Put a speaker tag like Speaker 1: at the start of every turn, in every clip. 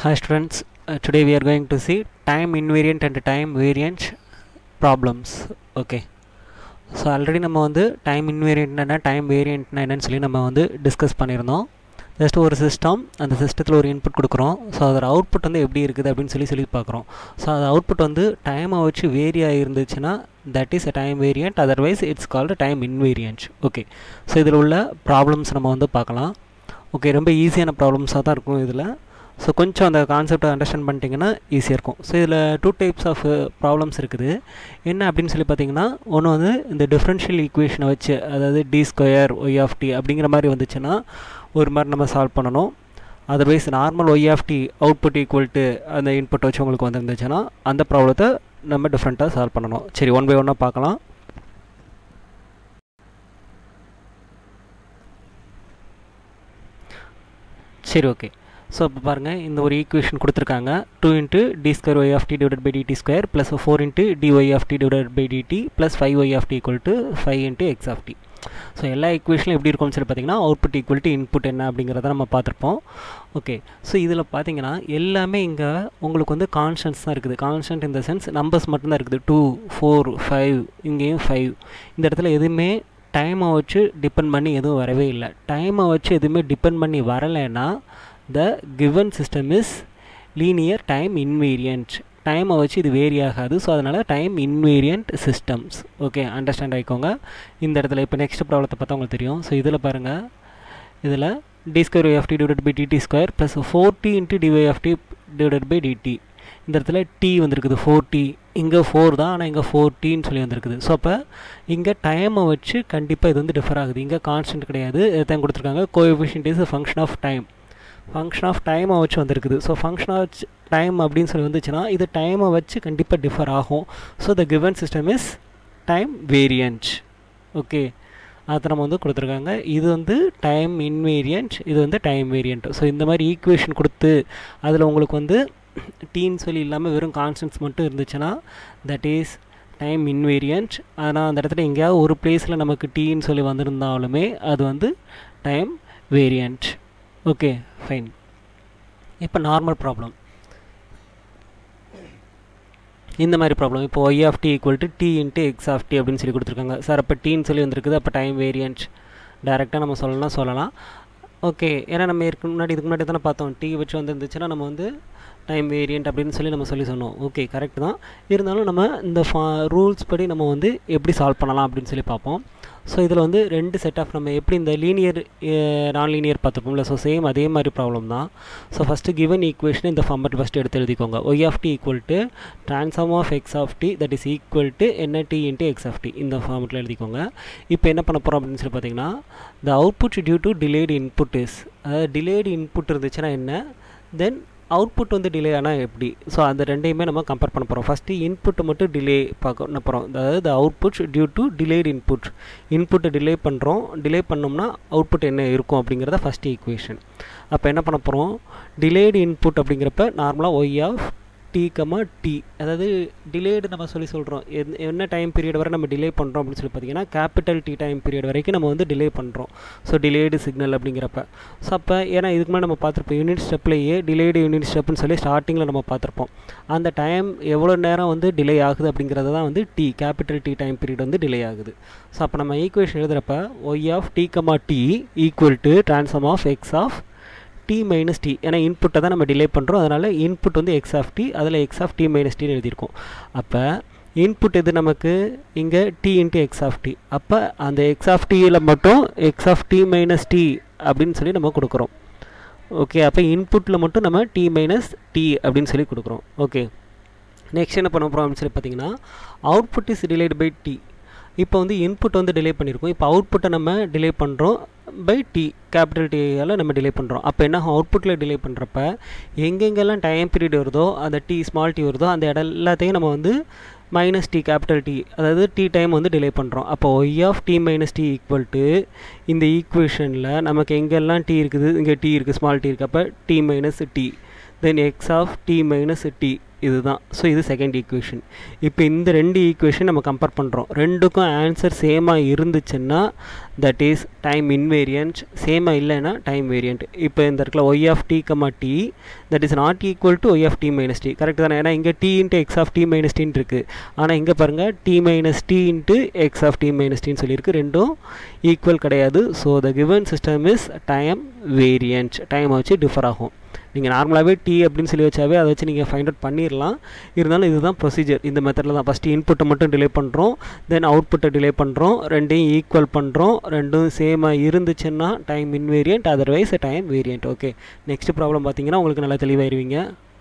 Speaker 1: Hi students, uh, today we are going to see time invariant and time variant problems. Okay. So already நம்ம வந்து time இன்வேரியன்ட்னா time வேரியன்ட்னா என்னன்னு சொல்லி நம்ம வந்து discuss பண்ணியிருந்தோம் ஜஸ்ட் ஒரு சிஸ்டம் அந்த சிஸ்டத்தில் ஒரு இன்புட் கொடுக்குறோம் ஸோ அதோட அவுட்புட் வந்து எப்படி இருக்குது அப்படின்னு சொல்லி சொல்லி பார்க்குறோம் ஸோ அது அவுட்புட் வந்து டைமை வச்சு வேரி ஆகிருந்துச்சுன்னா that is a time variant otherwise it's called time invariant okay so இதில் உள்ள ப்ராப்ளம்ஸ் நம்ம வந்து பார்க்கலாம் ஓகே ரொம்ப ஈஸியான ப்ராப்ளம்ஸாக தான் இருக்கும் இதில் ஸோ கொஞ்சம் அந்த கான்செப்டை அண்டர்ஸ்டாண்ட் பண்ணிட்டீங்கன்னா ஈஸியாக இருக்கும் ஸோ இதில் டூ டைப்ஸ் ஆஃப் ப்ராப்ளம்ஸ் இருக்குது என்ன அப்படின்னு சொல்லி பார்த்தீங்கன்னா ஒன்று வந்து இந்த டிஃப்ரென்ஷியல் ஈக்குவேஷனை வச்சு அதாவது d square y of t அப்படிங்கிற மாதிரி வந்துச்சுன்னா ஒரு மாதிரி நம்ம சால்வ் பண்ணணும் otherwise normal y of t output equal to அந்த இன்புட் வச்சு உங்களுக்கு வந்துருந்துச்சுன்னா அந்த ப்ராப்ளத்தை நம்ம டிஃப்ரெண்ட்டாக சால்வ் பண்ணணும் சரி ஒன் பை ஒன்னாக பார்க்கலாம் சரி ஓகே ஸோ இப்போ பாருங்கள் இந்த ஒரு ஈக்குவேஷன் கொடுத்துருக்காங்க two into d square y of t divide by d t square plus four into d y of t divide by d t plus five y of t equal to five into x of t so எல்லா ஈக்குவேஷனும் எப்படி இருக்கும்னு சொல்லி பார்த்தீங்கன்னா output equal to input என்ன அப்படிங்கிறத நம்ம பார்த்துருப்போம் ஓகே ஸோ இதில் பார்த்தீங்கன்னா எல்லாமே இங்கே உங்களுக்கு வந்து கான்ஸ்டன்ஸ் தான் இருக்குது கான்ஸ்டன்ட் இந்த சென்ஸ் நம்பர்ஸ் மட்டும்தான் இருக்குது டூ ஃபோர் ஃபைவ் இங்கேயும் ஃபைவ் இந்த இடத்துல எதுவுமே டைமை வச்சு டிபெண்ட் பண்ணி எதுவும் வரவே இல்லை டைமை வச்சு எதுவுமே டிபெண்ட் பண்ணி வரலைன்னா the given system is linear time invariant டைமை வச்சு இது வேரி ஆகாது ஸோ அதனால் time invariant systems okay understand ஆகிக்கோங்க இந்த இடத்துல இப்போ நெக்ஸ்ட் ப்ராப்ளத்தை பார்த்தா உங்களுக்கு தெரியும் ஸோ இதில் பாருங்கள் இதில் d square y of t divide by d t square plus four t into d y of t divide by d t இந்த இடத்துல டி வந்திருக்குது ஃபோர் டி இங்கே ஃபோர் தான் ஆனால் இங்கே ஃபோர் டின்னு சொல்லி வந்திருக்குது ஸோ அப்போ இங்கே டைமை வச்சு கண்டிப்பாக இது வந்து டிஃபர் ஆகுது இங்கே கான்ஸ்டன்ட் கிடையாது இதான் கொடுத்துருக்காங்க coefficient is function of time function of டைமை வச்சு வந்திருக்குது ஸோ ஃபங்க்ஷன் ஆஃப் டைம் அப்படின்னு சொல்லி வந்துச்சுன்னா இது டைமை வச்சு கண்டிப்பாக டிஃபர் ஆகும் so the given system is time variant okay அதை நம்ம வந்து கொடுத்துருக்காங்க இது வந்து டைம் இன்வேரியன்ட் இது வந்து டைம் வேரியன்ட் ஸோ இந்த மாதிரி ஈக்குவேஷன் கொடுத்து அதில் உங்களுக்கு வந்து டீன்னு சொல்லி இல்லாமல் வெறும் கான்ஸ்டன்ஸ் மட்டும் இருந்துச்சுன்னா தட் இஸ் டைம் இன்வேரியன்ட் ஆனால் அந்த இடத்துல எங்கேயாவது ஒரு பிளேஸில் நமக்கு டீன்னு சொல்லி வந்திருந்தாலுமே அது வந்து டைம் வேரியன்ட் ஓகே ஃபைன் இப்போ நார்மல் ப்ராப்ளம் இந்த மாதிரி ப்ராப்ளம் இப்போ y of t equal to t into x of t அப்படின்னு சொல்லி கொடுத்துருக்காங்க சார் அப்போ டீன்னு சொல்லி வந்திருக்குது அப்போ டைம் வேரியன்ட் டேரெக்டாக நம்ம சொல்லலாம் சொல்லலாம் ஓகே ஏன்னா நம்ம இதுக்கு முன்னாடி இதுக்கு முன்னாடி தானே பார்த்தோம் டி வச்சு வந்துருந்துச்சுன்னா நம்ம வந்து டைம் வேரியன்ட் அப்படின்னு சொல்லி நம்ம சொல்லி சொன்னோம் ஓகே கரெக்ட் தான் இருந்தாலும் நம்ம இந்த ஃபா ரூல்ஸ் படி நம்ம வந்து எப்படி சால்வ் பண்ணலாம் அப்படின்னு சொல்லி பார்ப்போம் ஸோ இதில் வந்து ரெண்டு செட் ஆஃப் நம்ம எப்படி இந்த லீனியர் நான் லீனியர் பார்த்துப்போம்ல ஸோ சேம் அதே மாதிரி ப்ராப்ளம் தான் ஸோ ஃபஸ்ட்டு கிவன் ஈக்குவேஷன் இந்த ஃபார்மட் ஃபஸ்ட்டு எடுத்து எழுதிக்கோங்க y of t equal to transform of x of t that is equal to என்ன t into x of t இந்த ஃபார்மெட்டில் எழுதிக்கோங்க இப்போ என்ன பண்ண போகிறோம் அப்படின்னு சொல்லி பார்த்தீங்கன்னா the output due to delayed input is அதாவது டிலேடு இன்புட் இருந்துச்சுன்னா என்ன தென் அவுட்புட் வந்து டிலே ஆனால் எப்படி ஸோ அந்த ரெண்டையுமே நம்ம கம்பேர் பண்ண போகிறோம் ஃபஸ்ட்டு இன்புட்டை மட்டும் டிலே பார்க்க போகிறோம் அதாவது the output due to delayed input இன்புட்டை டிலே பண்ணுறோம் டிலே பண்ணோம்னா அவுட்புட் என்ன இருக்கும் அப்படிங்கிறத ஃபஸ்ட்டு ஈக்குவேஷன் அப்போ என்ன பண்ண போகிறோம் டிலேடு இன்புட் அப்படிங்கிறப்ப நார்மலாக y of t comma t அதாவது டிலேடு நம்ம சொல்லி சொல்கிறோம் என்ன டைம் பீரியட் வரை நம்ம டிலே பண்ணுறோம் அப்படின்னு சொல்லி பார்த்தீங்கன்னா கேபிட்டல் டி டைம் பீரியட் வரைக்கும் நம்ம வந்து டிலே பண்ணுறோம் ஸோ டிலேடு சிக்னல் அப்படிங்கிறப்ப ஸோ அப்போ ஏன்னா இதுக்கு மேலே நம்ம பார்த்துருப்போம் யூனிட் ஸ்டெப்லேயே டிலேடு யூனிட் ஸ்டெப்னு சொல்லி ஸ்டார்டிங்கில் நம்ம பார்த்துருப்போம் அந்த டைம் எவ்வளோ நேரம் வந்து டிலே ஆகுது அப்படிங்கிறது தான் வந்து t capital t time period வந்து டிலே ஆகுது ஸோ அப்போ நம்ம ஈக்குவேஷன் எழுதுகிறப்ப y of t comma t equal to transform of x of t minus t ஏன்னா இன்புட்டை தான் நம்ம டிலே பண்ணுறோம் அதனால் இன்புட் வந்து எக்ஸ் ஆஃப் டி அதில் எக்ஸ் ஆஃப் டி மைனஸ் டின்னு எழுதியிருக்கோம் அப்போ இன்புட் எது நமக்கு இங்கே t into x of t அப்போ அந்த எக்ஸ் ஆஃப் டியில் மட்டும் x of t minus D அப்படின்னு சொல்லி நம்ம கொடுக்குறோம் ஓகே அப்போ இன்புட்டில் மட்டும் நம்ம டி மைனஸ் டி அப்படின்னு சொல்லி கொடுக்குறோம் ஓகே நெக்ஸ்ட் என்ன பண்ண போகிறோம் அப்படின்னு சொல்லி பார்த்தீங்கன்னா output is delayed by t இப்போ வந்து இன்புட் வந்து டிலே பண்ணியிருக்கோம் இப்போ அவுட்புட்டை நம்ம டிலே பண்ணுறோம் பை டி கேபிட்டல் டியால் நம்ம டிலே பண்ணுறோம் அப்போ என்ன அவுட்புட்டில் டிலே பண்ணுறப்ப எங்கெங்கெல்லாம் டைம் பீரியட் வருதோ அந்த டி ஸ்மால் டி வருதோ அந்த இடம் எல்லாத்தையும் நம்ம வந்து மைனஸ் டி கேபிட்டல் டி அதாவது டி டைம் வந்து டிலே பண்ணுறோம் அப்போ y of t minus t equal to இந்த ஈக்குவேஷனில் நமக்கு எங்கெல்லாம் டி இருக்குது இங்கே டி இருக்குது ஸ்மால் டி இருக்குது அப்போ t minus t then x of t minus t இதுதான் ஸோ இது செகண்ட் ஈக்குவேஷன் இப்போ இந்த ரெண்டு ஈக்குவேஷன் நம்ம கம்பேர் பண்ணுறோம் ரெண்டுக்கும் ஆன்சர் சேமாக இருந்துச்சுன்னா தட் இஸ் டைம் இன்வேரியன்ட் சேமாக இல்லைன்னா டைம் வேரியன்ட் இப்போ இந்த இடத்துல y of t comma t that is not equal to y of t minus t correct தானே ஏன்னா இங்கே t into x of t minus டின்னு இருக்குது ஆனால் இங்கே பாருங்கள் t minus t into x of t minus டின்னு சொல்லியிருக்கு ரெண்டும் ஈக்குவல் கிடையாது so the given system is time variant time வச்சு டிஃபர் ஆகும் நீங்கள் நார்மலாகவே டி அப்படின்னு சொல்லி வச்சாவே அதை வச்சு நீங்கள் ஃபைண்ட் அவுட் பண்ணிடலாம் இருந்தாலும் இதுதான் ப்ரொசீஜர் இந்த மெத்தடில் தான் ஃபஸ்ட்டு இன்புட்டை மட்டும் டிலே பண்ணுறோம் தென் அவுட்புட்டை டிலே பண்ணுறோம் ரெண்டையும் ஈக்குவல் பண்ணுறோம் ரெண்டும் சேமாக இருந்துச்சுன்னா time invariant otherwise time variant okay next problem பார்த்தீங்கன்னா உங்களுக்கு நல்லா தெளிவாயிருவீங்க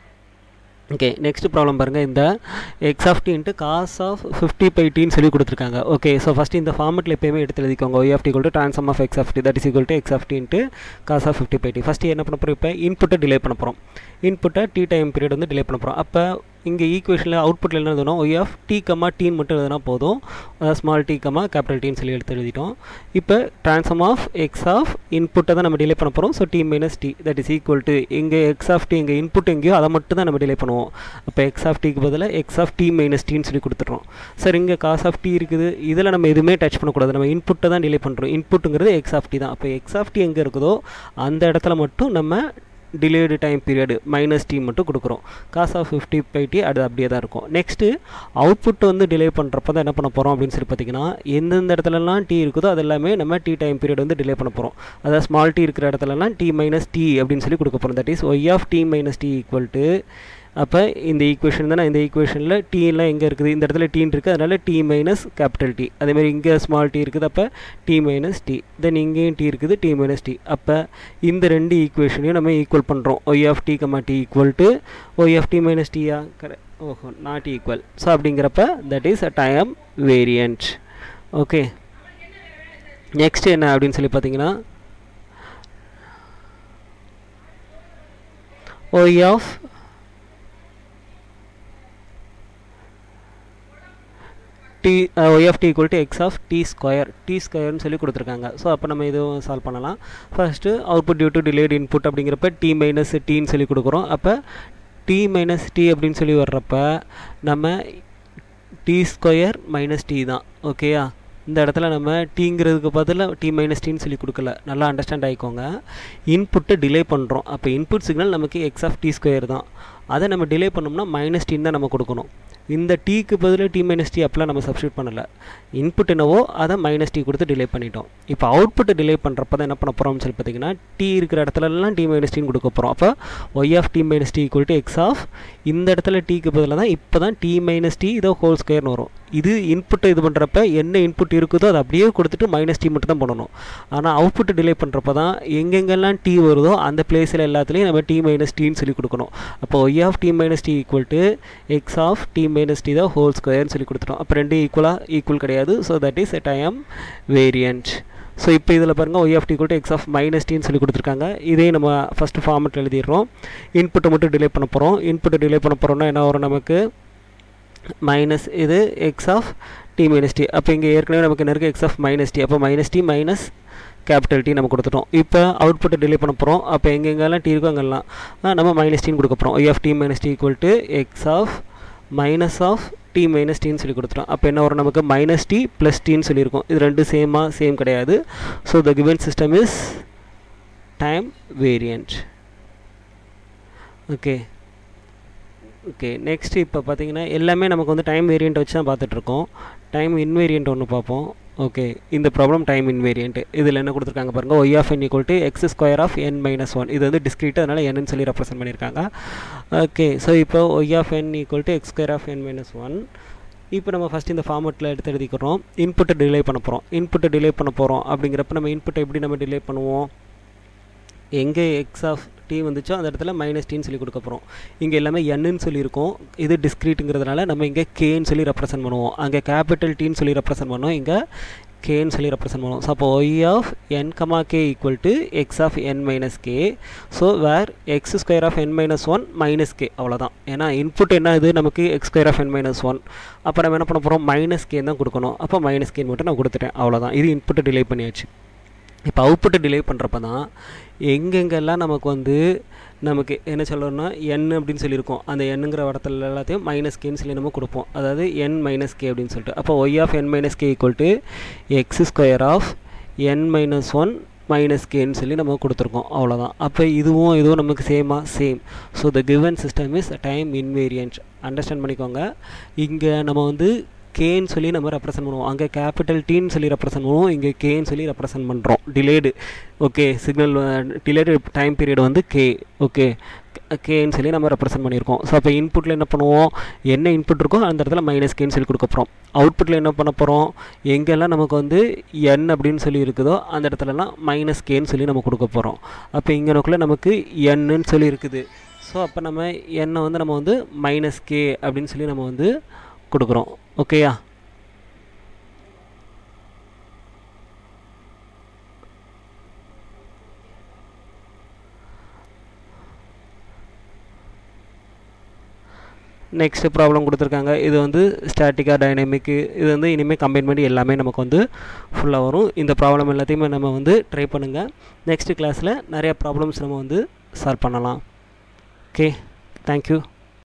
Speaker 1: ஓகே நெக்ஸ்ட் ப்ராப்ளம் பாருங்கள் இந்த x of t into cos of fifty by டின்னு சொல்லி கொடுத்துருக்காங்க ஓகே ஸோ ஃபஸ்ட்டு இந்த ஃபார்மெட்டில் எப்பயுமே எடுத்து எழுதிக்கோங்க y of t to transform of x of t that is equal to x of t into cos of fifty by t first என்ன பண்ண போகிறோம் இப்போ இன்புட்டை டிலே பண்ண போகிறோம் இன்புட்டை டி டைம் பீரியட் வந்து டிலே பண்ண போகிறோம் அப்போ இங்கே ஈக்குவேஷனில் அவுட்புட்டில் என்ன எழுதணும் ஒய் ஆஃப் டி கமா டீன் மட்டும் எழுதினா போதும் அதாவது ஸ்மால் டி கமா கேபிட்டல் டின்னு சொல்லி எடுத்து எழுதிட்டோம் இப்போ ட்ரான்ஸ்ஃபார்ம் ஆஃப் எக்ஸ் ஆஃப் இன்புட்டை தான் நம்ம டிலே பண்ண போகிறோம் so t minus t that is equal to இங்கே எக்ஸ் ஆஃப் டி இங்கே இன்புட் எங்கேயோ அதை மட்டும் தான் நம்ம டிலே பண்ணுவோம் அப்போ எக்ஸ் ஆஃப் டிக்கு பதிலாக எக்ஸ் ஆஃப் டி மைனஸ் டின்னு சொல்லி கொடுத்துட்றோம் சார் இங்கே காஸ் ஆஃப் டி இருக்குது இதில் நம்ம எதுவுமே டச் பண்ணக்கூடாது நம்ம இன்புட்டை தான் டிலே பண்ணுறோம் இன்புட்டுங்கிறது எக்ஸ் ஆஃப் டி தான் அப்போ எக்ஸ் ஆஃப் டி எங்கே இருக்குதோ அந்த இடத்துல மட்டும் நம்ம delayed time period minus t மட்டும் கொடுக்குறோம் cos of fifty by t அது அப்படியே தான் இருக்கும் நெக்ஸ்ட்டு அவுட்புட் வந்து டிலே பண்ணுறப்ப தான் என்ன பண்ண போகிறோம் அப்படின்னு சொல்லி பார்த்தீங்கன்னா எந்தெந்த இடத்துலலாம் டி இருக்குதோ அது எல்லாமே நம்ம டி டைம் பீரியட் வந்து டிலே பண்ண போகிறோம் அதாவது ஸ்மால் டி இருக்கிற இடத்துலலாம் டி மைனஸ் டி அப்படின்னு சொல்லி கொடுக்க போகிறோம் that is y of t minus t equal to அப்போ இந்த ஈக்குவேஷன் தான் இந்த ஈக்குவேஷனில் டீலாம் எங்கே இருக்குது இந்த இடத்துல டீன் இருக்குது அதனால் டி மைனஸ் கேபிட்டல் டி அதேமாதிரி இங்கே ஸ்மால் டி இருக்குது அப்போ டி மைனஸ் டி தென் இங்கேயும் டி இருக்குது டி மைனஸ் டி அப்போ இந்த ரெண்டு ஈக்குவேஷனையும் நம்ம ஈக்குவல் பண்ணுறோம் y of t comma t equal to y of t minus டியா கரெக்ட் ஓஹோ நாட் ஈக்குவல் ஸோ அப்படிங்கிறப்ப that is a time variant okay next என்ன அப்படின்னு சொல்லி பார்த்தீங்கன்னா y of t y of t equal to x of t square t ஸ்கொயர்னு சொல்லி கொடுத்துருக்காங்க ஸோ அப்போ நம்ம இதுவும் சால்வ் பண்ணலாம் first output due to delayed input அப்படிங்கிறப்ப டி மைனஸ் டின்னு சொல்லி கொடுக்குறோம் அப்போ டி மைனஸ் டி அப்படின்னு சொல்லி வர்றப்ப நம்ம டி ஸ்கொயர் மைனஸ் டி தான் ஓகேயா இந்த இடத்துல நம்ம டீங்கிறதுக்கு பதிலாக டி மைனஸ் டின்னு சொல்லி கொடுக்கல நல்லா அண்டர்ஸ்டாண்ட் ஆகிக்கோங்க இன்புட்டை டிலே பண்ணுறோம் அப்போ இன்புட் சிக்னல் நமக்கு எக்ஸ் ஆஃப் டி ஸ்கொயர் தான் அதை நம்ம டிலே பண்ணோம்னா மைனஸ் டின்னு தான் நம்ம கொடுக்கணும் இந்த டீக்கு பதிலாக டி மைனஸ் டி அப்பெல்லாம் நம்ம சப்ஸ்டியூட் பண்ணலை இன்புட் என்னவோ அதை மைனஸ் டி கொடுத்து டிலே பண்ணிட்டோம் இப்போ அவுட்புட்டை டிலே பண்ணுறப்ப தான் என்ன பண்ண போகிறோம்னு சொல்லி பார்த்தீங்கன்னா டி இருக்கிற இடத்துலலாம் டி மைனஸ் டின்னு கொடுக்க போகிறோம் அப்போ y of t minus t equal to x of இந்த இடத்துல டீக்கு பதிலாக தான் இப்போ தான் டி மைனஸ் டி இதோ ஹோல் ஸ்கொயர்னு வரும் இது இன்புட்டை இது பண்ணுறப்ப என்ன இன்புட் இருக்குதோ அதை அப்படியே கொடுத்துட்டு மைனஸ் டி மட்டும் தான் பண்ணணும் ஆனால் அவுட்புட் டிலே பண்ணுறப்ப தான் எங்கெங்கெல்லாம் டி வருதோ அந்த பிளேஸில் எல்லாத்துலேயும் நம்ம டி மைனஸ் டின்னு சொல்லி கொடுக்கணும் அப்போ y of t minus t equal to x of t minus t தான் ஹோல் ஸ்கொயர்னு சொல்லி கொடுத்துட்டோம் அப்போ ரெண்டு ஈக்குவலாக ஈக்குவல் கிடையாது so that is a time variant so இப்போ இதில் பாருங்கள் y of t equal to x of minus டின்னு சொல்லி கொடுத்துருக்காங்க இதே நம்ம ஃபஸ்ட்டு ஃபார்மெட்டில் எழுதிடுறோம் இன்புட்டை மட்டும் டிலே பண்ண போகிறோம் இன்புட்டை டிலே பண்ண போகிறோம்னா என்ன வரும் நமக்கு மைனஸ் இது x of t minus t அப்போ இங்கே ஏற்கனவே நமக்கு என்ன இருக்குது எக்ஸ் ஆஃப் மைனஸ் டி அப்போ minus t minus capital t நம்ம கொடுத்துட்டோம் இப்போ அவுட்புட்டை டிலே பண்ண போகிறோம் அப்போ எங்கெங்கெல்லாம் டி இருக்கோ அங்கெல்லாம் நம்ம மைனஸ் டின்னு கொடுக்க போகிறோம் y of t minus t equal to x of minus of t minus டின்னு சொல்லி கொடுத்துட்டோம் அப்போ என்ன வரும் நமக்கு மைனஸ் டி ப்ளஸ் டின்னு சொல்லியிருக்கோம் இது ரெண்டு சேமாக சேம் கிடையாது so the given system is time variant okay okay next இப்போ பார்த்தீங்கன்னா எல்லாமே நமக்கு வந்து டைம் வேரியண்ட் வச்சு தான் பார்த்துட்ருக்கோம் டைம் இன்வேரியண்ட் ஒன்று பார்ப்போம் ஓகே இந்த ப்ராப்ளம் டைம் இன்வேரியண்ட் இதில் என்ன கொடுத்துருக்காங்க பாருங்கள் y of n equal to x square of n minus one இது வந்து டிஸ்கிரீட் அதனால் என்னன்னு சொல்லி ரெப்ரசென்ட் பண்ணியிருக்காங்க ஓகே ஸோ இப்போ y of n equal to x square of n minus one இப்போ நம்ம ஃபஸ்ட் இந்த ஃபார்மெட்டில் எடுத்து எழுதிக்கிறோம் இன்புட்டை டிலே பண்ண போகிறோம் இன்புட்டை டிலே பண்ண போகிறோம் அப்படிங்கிறப்ப நம்ம இன்புட்டை எப்படி நம்ம டிலே பண்ணுவோம் எங்கே எக்ஸ் ஆஃப் டி வந்துச்சோ அந்த இடத்துல மைனஸ் டின்னு சொல்லி கொடுக்க போகிறோம் இங்கே எல்லாமே என்னன்னு சொல்லியிருக்கோம் இது டிஸ்க்ரீட்டுங்கிறதுனால நம்ம இங்கே கேன்னு சொல்லி ரெப்ரசென்ட் பண்ணுவோம் அங்கே கேபிட்டல் டின்னு சொல்லி ரெப்ரசென்ட் பண்ணோம் இங்கே கேன்னு சொல்லி ரெப்ரசென்ட் பண்ணுவோம் ஸோ அப்போ y of n comma k equal to x of n minus k so where x square of n minus one minus k அவ்வளோதான் ஏன்னா இன்புட் என்ன இது நமக்கு x square of n minus one அப்போ நம்ம என்ன பண்ண போகிறோம் மைனஸ் கே தான் கொடுக்கணும் அப்போ மைனஸ் கேன்னு மட்டும் நான் கொடுத்துட்டேன் அவ்வளோதான் இது இன்புட்டை டிலே பண்ணியாச்சு இப்போ அவுட்புட்டை டிலே பண்ணுறப்ப தான் எங்கெங்கெல்லாம் நமக்கு வந்து நமக்கு என்ன சொல்லணும்னா என் அப்படின்னு சொல்லியிருக்கோம் அந்த எண்ணுங்கிற இடத்துல எல்லாத்தையும் மைனஸ் கேன்னு சொல்லி நம்ம கொடுப்போம் அதாவது என் மைனஸ் கே அப்படின்னு சொல்லிட்டு அப்போ y of n minus k equal to x square of n minus one minus கேன்னு சொல்லி நம்ம கொடுத்துருக்கோம் அவ்வளோதான் அப்போ இதுவும் இதுவும் நமக்கு சேமா same so the given system is time invariant understand பண்ணிக்கோங்க இங்கே நம்ம வந்து கேன்னு சொல்லி நம்ம ரெப்ரசென்ட் பண்ணுவோம் அங்கே கேபிட்டல் டீன்னு சொல்லி ரெப்ரசென்ட் பண்ணுவோம் இங்கே கேன்னு சொல்லி ரெப்ரசென்ட் பண்ணுறோம் delayed okay signal delayed time period வந்து கே ஓகே கேன்னு சொல்லி நம்ம ரெப்ரசென்ட் பண்ணியிருக்கோம் ஸோ அப்போ இன்புட்டில் என்ன பண்ணுவோம் என்ன இன்புட் இருக்கோ அந்த இடத்துல மைனஸ் கேன்னு சொல்லி கொடுக்க போகிறோம் அவுட்புட்டில் என்ன பண்ண போகிறோம் எங்கெல்லாம் நமக்கு வந்து என் அப்படின்னு சொல்லி இருக்குதோ அந்த இடத்துலலாம் மைனஸ் கேன்னு சொல்லி நம்ம கொடுக்க போகிறோம் அப்போ இங்கனக்குள்ளே நமக்கு என்னன்னு சொல்லி இருக்குது ஸோ அப்போ நம்ம எண்ணை வந்து நம்ம வந்து மைனஸ் கே அப்படின்னு சொல்லி நம்ம வந்து கொடுக்குறோம் ஓகேயா நெக்ஸ்ட் ப்ராப்ளம் கொடுத்துருக்காங்க இது வந்து ஸ்டாட்டிக்காக டைனமிக்கு இது வந்து இனிமேல் கம்பைன் பண்ணி எல்லாமே நமக்கு வந்து ஃபுல்லாக வரும் இந்த ப்ராப்ளம் எல்லாத்தையுமே நம்ம வந்து ட்ரை பண்ணுங்கள் நெக்ஸ்ட் கிளாஸில் நிறைய ப்ராப்ளம்ஸ் நம்ம வந்து சால்வ் பண்ணலாம் ஓகே தேங்க்யூ